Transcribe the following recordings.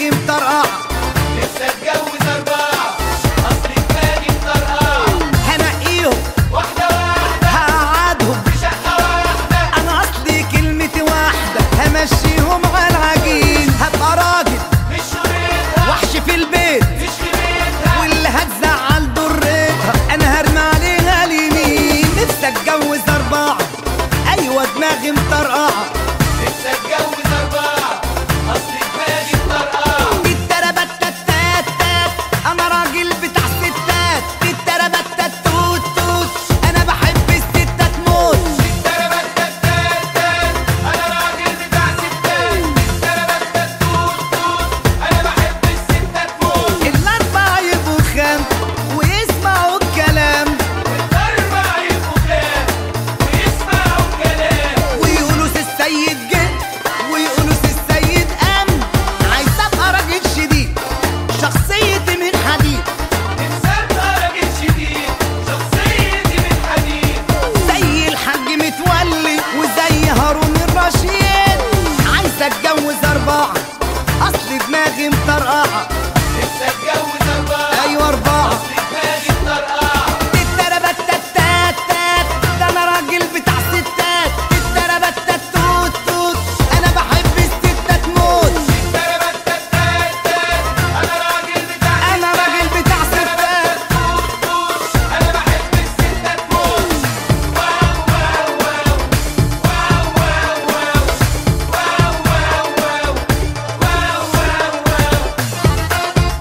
دماغي مطرقعة نفسي اتجوز اربعة اصل دماغي مطرقعة هنقيهم واحدة واحدة هقعدهم في شقة واحدة انا اصلي كلمتي واحدة همشيهم على العجين هبقى راجل مش شريطها وحش في البيت مش خيمتها واللي هتزعل ضرتها انا هرمي عليها اليمين نفسي اتجوز اربعة ايوه دماغي مطرقعة نفسي اتجوز اربعة اصل دماغي مطرقعة التربتتات انا راجل بتاع ستات التربتت توت توت انا بحب الستات موت التربتتات انا راجل بتاع ستات التربتت توت توت انا بحب الستات موت الاربعة يبقوا خام ويسمعوا الكلام الاربعة يبقوا خام ويسمعوا الكلام ويقولوا سي السيد جه ويقولوا سي السيد قام عايز ابقى راجل شديد شخصيتي من حديد نفسي ابقى راجل شديد شخصيتي من حديد زي الحاج متولي وزي هارون الرشيد عايز اتجوز اربعة اصل دماغي مطرقعة نفسي اتجوز اربعة ايوه اربعة اصل دماغي مطرقعة التربتتات ده انا راجل بتاع ستات التربتت توت توت انا بحب الستات موت التربتتات انا راجل بتاع انا راجل بتاع ستات توت توت انا بحب الستات موت واو واو واو واو واو واو واو واو واو واو واو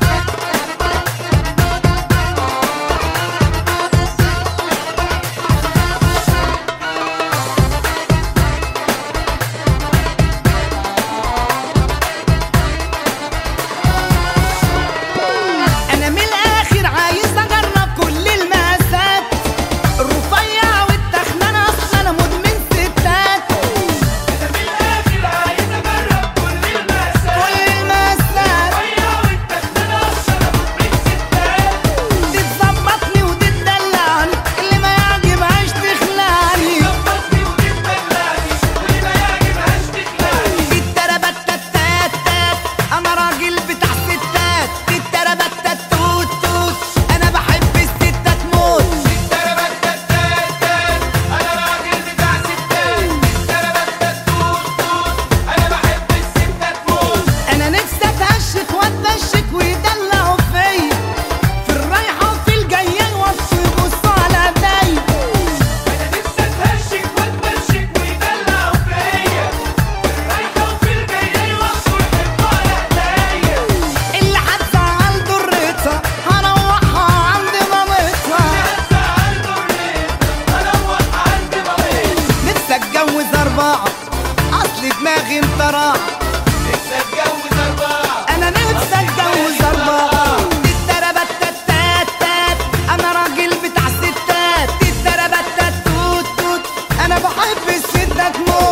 انا من الاخر عايز اجرب كل المقاسات الرفيع والتخنان اصلا انا مدمن ستات انا من الاخر عايز اجرب كل المقاسات كل المقاسات ويا وانت انا مدمن ستات تتظبطني وتدلعني اللي ما يعجبهاش تخلعني ظبطني وتتبلعني واللي ما يعجبهاش تخلعني التربتتات انا راجل بتاع ستات التربتت توت توت انا بحب الستات موت التربتتات انا راجل بتاع ستات التربتت توت توت انا بحب الستات موت انا نفسي اتهشك واتبشك ويدلعوا فيا في الرايحه وفي الجايه يوصوا يبصوا على ايديا انا نفسي اتهشك واتمشك ويدلعوا فيا في الرايحه وفي الجايه يوصوا يحبوا على ايديا اللي هتزعل ضرتها هروحها عند مامتها هتزعل ضرتها اروح عند مامتي نفسي اتجوز اربعه اصل دماغي مطرقعه نفسي اتجوز اربعه انا نفسي اتجوز اربعه التربتتات انا راجل بتاع ستات التربتت توت توت انا بحب الستات موت